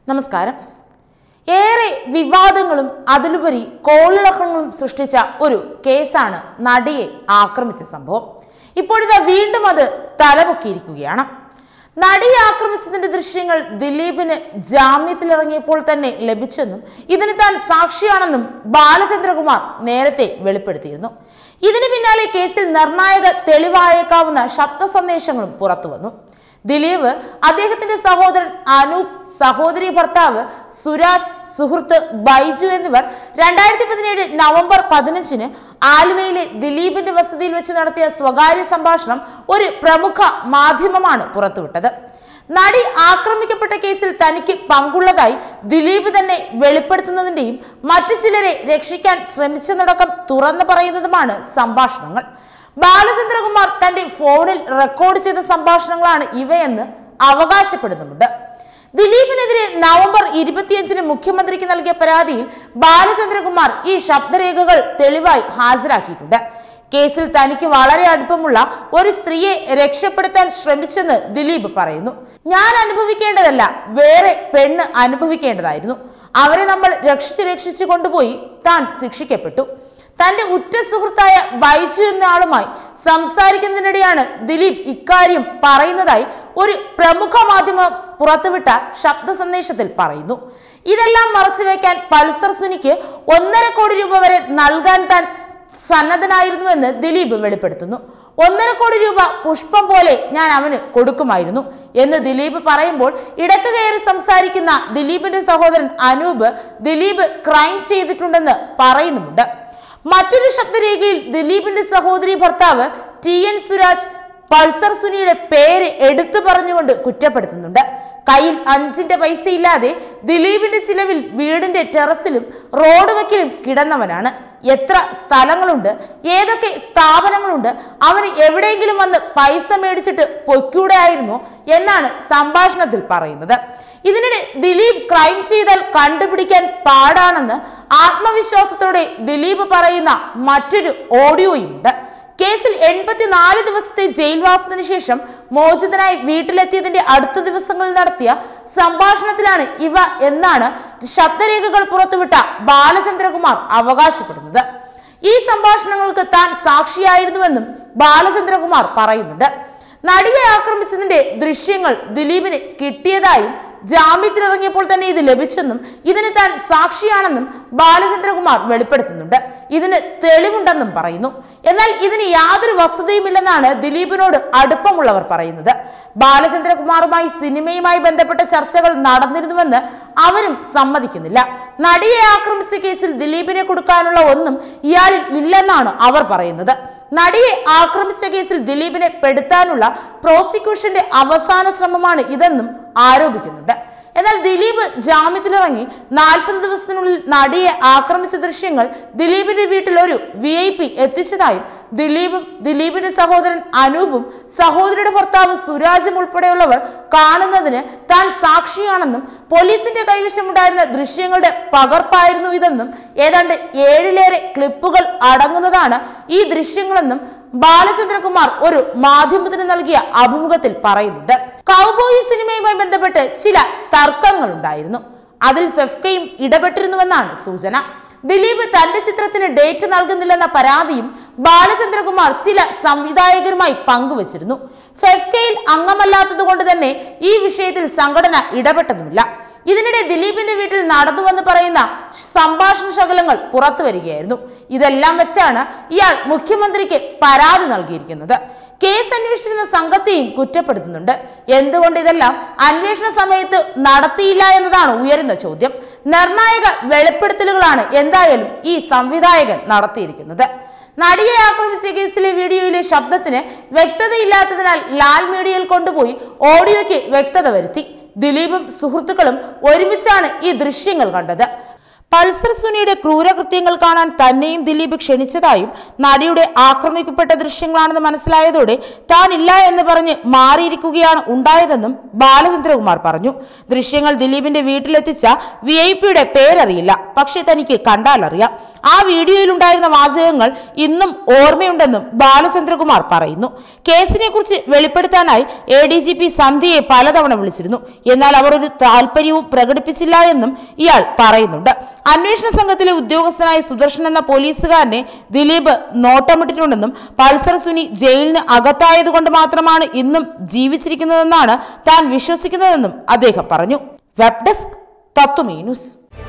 നമസ്കാരം ഏറെ വിവാദങ്ങളും അതിലുപരി കോളിളക്കങ്ങളും സൃഷ്ടിച്ച ഒരു കേസാണ് നടിയെ ആക്രമിച്ച സംഭവം ഇപ്പോഴിതാ വീണ്ടും അത് തലപൊക്കിയിരിക്കുകയാണ് നടിയെ ആക്രമിച്ചതിന്റെ ദൃശ്യങ്ങൾ ദിലീപിന് ജാമ്യത്തിലിറങ്ങിയപ്പോൾ തന്നെ ലഭിച്ചെന്നും ഇതിന് താൻ സാക്ഷിയാണെന്നും ബാലചന്ദ്രകുമാർ നേരത്തെ വെളിപ്പെടുത്തിയിരുന്നു ഇതിന് പിന്നാലെ കേസിൽ നിർണായക തെളിവായേക്കാവുന്ന ശബ്ദ സന്ദേശങ്ങളും പുറത്തു വന്നു ദിലീപ് അദ്ദേഹത്തിന്റെ സഹോദരൻ അനൂപ് സഹോദരി ഭർത്താവ് സുരാജ് സുഹൃത്ത് ബൈജു എന്നിവർ രണ്ടായിരത്തി പതിനേഴ് നവംബർ പതിനഞ്ചിന് ആലുവയിലെ ദിലീപിന്റെ വസതിയിൽ വെച്ച് നടത്തിയ സ്വകാര്യ സംഭാഷണം ഒരു പ്രമുഖ മാധ്യമമാണ് പുറത്തുവിട്ടത് നടി ആക്രമിക്കപ്പെട്ട കേസിൽ തനിക്ക് പങ്കുള്ളതായി ദിലീപ് തന്നെ വെളിപ്പെടുത്തുന്നതിന്റെയും മറ്റു ചിലരെ രക്ഷിക്കാൻ ശ്രമിച്ചതടക്കം തുറന്നു പറയുന്നതുമാണ് സംഭാഷണങ്ങൾ ബാലചന്ദ്രകുമാർ തന്റെ ഫോണിൽ റെക്കോർഡ് ചെയ്ത സംഭാഷണങ്ങളാണ് ഇവയെന്ന് അവകാശപ്പെടുന്നുമുണ്ട് ദിലീപിനെതിരെ നവംബർ ഇരുപത്തിയഞ്ചിന് മുഖ്യമന്ത്രിക്ക് നൽകിയ പരാതിയിൽ ബാലചന്ദ്രകുമാർ ഈ ശബ്ദരേഖകൾ തെളിവായി ഹാജരാക്കിയിട്ടുണ്ട് കേസിൽ തനിക്ക് വളരെ അടുപ്പമുള്ള ഒരു സ്ത്രീയെ രക്ഷപ്പെടുത്താൻ ശ്രമിച്ചെന്ന് ദിലീപ് പറയുന്നു ഞാൻ അനുഭവിക്കേണ്ടതല്ല വേറെ പെണ്ണ് അനുഭവിക്കേണ്ടതായിരുന്നു അവരെ നമ്മൾ രക്ഷിച്ച് രക്ഷിച്ചു കൊണ്ടുപോയി താൻ ശിക്ഷിക്കപ്പെട്ടു തന്റെ ഉറ്റ സുഹൃത്തായ ബൈജു എന്ന ആളുമായി സംസാരിക്കുന്നതിനിടെയാണ് ദിലീപ് ഇക്കാര്യം പറയുന്നതായി ഒരു പ്രമുഖ മാധ്യമം പുറത്തുവിട്ട ശബ്ദ സന്ദേശത്തിൽ പറയുന്നു ഇതെല്ലാം മറച്ചുവെക്കാൻ പൾസർ സുനിക്ക് ഒന്നര കോടി രൂപ വരെ നൽകാൻ താൻ സന്നദ്ധനായിരുന്നുവെന്ന് ദിലീപ് വെളിപ്പെടുത്തുന്നു ഒന്നര കോടി രൂപ പുഷ്പം പോലെ ഞാൻ അവന് കൊടുക്കുമായിരുന്നു എന്ന് ദിലീപ് പറയുമ്പോൾ ഇടക്ക് കയറി സംസാരിക്കുന്ന ദിലീപിന്റെ സഹോദരൻ അനൂപ് ദിലീപ് ക്രൈം ചെയ്തിട്ടുണ്ടെന്ന് പറയുന്നുമുണ്ട് മറ്റൊരു ശബ്ദരേഖയിൽ ദിലീപിന്റെ സഹോദരി ഭർത്താവ് ടി എൻ സുരാജ് പൾസർ സുനിയുടെ പേര് എടുത്തു പറഞ്ഞുകൊണ്ട് കുറ്റപ്പെടുത്തുന്നുണ്ട് കയ്യിൽ അഞ്ചിന്റെ പൈസ ഇല്ലാതെ ദിലീപിന്റെ ചിലവിൽ വീടിന്റെ ടെറസിലും റോഡ് വക്കിലും കിടന്നവനാണ് എത്ര സ്ഥലങ്ങളുണ്ട് ഏതൊക്കെ സ്ഥാപനങ്ങളുണ്ട് അവന് എവിടെയെങ്കിലും വന്ന് പൈസ മേടിച്ചിട്ട് പൊയ്ക്കൂടെ ആയിരുന്നു എന്നാണ് സംഭാഷണത്തിൽ പറയുന്നത് ഇതിനിടെ ദിലീപ് ക്രൈം ചെയ്താൽ കണ്ടുപിടിക്കാൻ പാടാണെന്ന് ആത്മവിശ്വാസത്തോടെ ദിലീപ് പറയുന്ന മറ്റൊരു ഓഡിയോയുമുണ്ട് കേസിൽ എൺപത്തിനാല് ദിവസത്തെ ജയിൽവാസത്തിന് ശേഷം മോചിതനായി വീട്ടിലെത്തിയതിന്റെ അടുത്ത ദിവസങ്ങളിൽ നടത്തിയ സംഭാഷണത്തിലാണ് ഇവ എന്നാണ് ശബ്ദരേഖകൾ പുറത്തുവിട്ട ബാലചന്ദ്രകുമാർ അവകാശപ്പെടുന്നത് ഈ സംഭാഷണങ്ങൾക്ക് താൻ സാക്ഷിയായിരുന്നുവെന്നും ബാലചന്ദ്രകുമാർ പറയുന്നുണ്ട് നടിയെ ആക്രമിച്ചതിന്റെ ദൃശ്യങ്ങൾ ദിലീപിന് കിട്ടിയതായും ജാമ്യത്തിലിറങ്ങിയപ്പോൾ തന്നെ ഇത് ലഭിച്ചെന്നും ഇതിന് താൻ സാക്ഷിയാണെന്നും ബാലചന്ദ്രകുമാർ വെളിപ്പെടുത്തുന്നുണ്ട് ഇതിന് തെളിവുണ്ടെന്നും പറയുന്നു എന്നാൽ ഇതിന് യാതൊരു വസ്തുതയുമില്ലെന്നാണ് ദിലീപിനോട് അടുപ്പമുള്ളവർ പറയുന്നത് ബാലചന്ദ്രകുമാറുമായി സിനിമയുമായി ബന്ധപ്പെട്ട ചർച്ചകൾ നടന്നിരുന്നുവെന്ന് അവരും സമ്മതിക്കുന്നില്ല നടിയെ ആക്രമിച്ച കേസിൽ ദിലീപിനെ കൊടുക്കാനുള്ള ഒന്നും ഇയാളിൽ ഇല്ലെന്നാണ് അവർ പറയുന്നത് നടിയെ ആക്രമിച്ച കേസിൽ ദിലീപിനെ പെടുത്താനുള്ള പ്രോസിക്യൂഷന്റെ അവസാന ശ്രമമാണ് ഇതെന്നും ആരോപിക്കുന്നുണ്ട് എന്നാൽ ദിലീപ് ജാമ്യത്തിലിറങ്ങി നാൽപ്പത് ദിവസത്തിനുള്ളിൽ നടിയെ ആക്രമിച്ച ദൃശ്യങ്ങൾ ദിലീപിന്റെ വീട്ടിൽ ഒരു വി ഐ പി എത്തിച്ചതായും ദിലീപും ദിലീപിന്റെ സഹോദരൻ അനൂപും സഹോദരിയുടെ ഭർത്താവ് സുരാജും ഉൾപ്പെടെയുള്ളവർ കാണുന്നതിന് താൻ സാക്ഷിയാണെന്നും പോലീസിന്റെ കൈവശമുണ്ടായിരുന്ന ദൃശ്യങ്ങളുടെ പകർപ്പായിരുന്നു ഇതെന്നും ഏതാണ്ട് ഏഴിലേറെ ക്ലിപ്പുകൾ അടങ്ങുന്നതാണ് ഈ ദൃശ്യങ്ങളെന്നും ബാലചന്ദ്രകുമാർ ഒരു മാധ്യമത്തിന് നൽകിയ അഭിമുഖത്തിൽ പറയുന്നുണ്ട് കൗബോയി സിനിമയുമായി ബന്ധപ്പെട്ട് ചില തർക്കങ്ങൾ ഉണ്ടായിരുന്നു അതിൽ ഫെഫ്കയും ഇടപെട്ടിരുന്നുവെന്നാണ് സൂചന ദിലീപ് തന്റെ ചിത്രത്തിന് ഡേറ്റ് നൽകുന്നില്ലെന്ന പരാതിയും ബാലചന്ദ്രകുമാർ ചില സംവിധായകരുമായി പങ്കുവച്ചിരുന്നു ഫെഫ്കയിൽ അംഗമല്ലാത്തത് കൊണ്ട് തന്നെ ഈ വിഷയത്തിൽ സംഘടന ഇടപെട്ടതുമില്ല ഇതിനിടെ ദിലീപിന്റെ വീട്ടിൽ നടന്നുവെന്ന് പറയുന്ന സംഭാഷണ ശകലങ്ങൾ പുറത്തു വരികയായിരുന്നു ഇതെല്ലാം വെച്ചാണ് ഇയാൾ മുഖ്യമന്ത്രിക്ക് പരാതി നൽകിയിരിക്കുന്നത് കേസ് അന്വേഷിക്കുന്ന സംഘത്തെയും കുറ്റപ്പെടുത്തുന്നുണ്ട് എന്തുകൊണ്ട് ഇതെല്ലാം അന്വേഷണ സമയത്ത് നടത്തിയില്ല എന്നതാണ് ഉയരുന്ന ചോദ്യം നിർണായക വെളിപ്പെടുത്തലുകളാണ് എന്തായാലും ഈ സംവിധായകൻ നടത്തിയിരിക്കുന്നത് നടിയെ ആക്രമിച്ച കേസിലെ വീഡിയോയിലെ ശബ്ദത്തിന് വ്യക്തതയില്ലാത്തതിനാൽ ലാൽ മീഡിയയിൽ കൊണ്ടുപോയി ഓഡിയോയ്ക്ക് വ്യക്തത വരുത്തി ദിലീപും സുഹൃത്തുക്കളും ഒരുമിച്ചാണ് ഈ ദൃശ്യങ്ങൾ കണ്ടത് പൾസർ സുനിയുടെ ക്രൂരകൃത്യങ്ങൾ കാണാൻ തന്നെയും ദിലീപ് ക്ഷണിച്ചതായും നടിയുടെ ആക്രമിക്കപ്പെട്ട ദൃശ്യങ്ങളാണെന്ന് മനസ്സിലായതോടെ താനില്ല എന്ന് പറഞ്ഞ് മാറിയിരിക്കുകയാണ് ഉണ്ടായതെന്നും ബാലചന്ദ്രകുമാർ പറഞ്ഞു ദൃശ്യങ്ങൾ ദിലീപിന്റെ വീട്ടിലെത്തിച്ച വി ഐ പിയുടെ പേരറിയില്ല പക്ഷെ തനിക്ക് കണ്ടാൽ അറിയാം ആ വീഡിയോയിലുണ്ടായിരുന്ന വാചകങ്ങൾ ഇന്നും ഓർമ്മയുണ്ടെന്നും ബാലചന്ദ്രകുമാർ പറയുന്നു കേസിനെ കുറിച്ച് വെളിപ്പെടുത്താനായി എ ഡി ജി പി സന്ധ്യയെ പലതവണ വിളിച്ചിരുന്നു എന്നാൽ അവർ ഒരു താല്പര്യവും പ്രകടിപ്പിച്ചില്ല എന്നും ഇയാൾ പറയുന്നുണ്ട് അന്വേഷണ സംഘത്തിലെ ഉദ്യോഗസ്ഥനായ സുദർശൻ എന്ന പോലീസുകാരനെ ദിലീപ് നോട്ടമിട്ടിട്ടുണ്ടെന്നും പൾസർ സുനി ജയിലിന് അകത്തായതുകൊണ്ട് മാത്രമാണ് ഇന്നും ജീവിച്ചിരിക്കുന്നതെന്നാണ് താൻ വിശ്വസിക്കുന്നതെന്നും അദ്ദേഹം പറഞ്ഞു വെബ് ഡെസ്ക് തത്വമീ ന്യൂസ്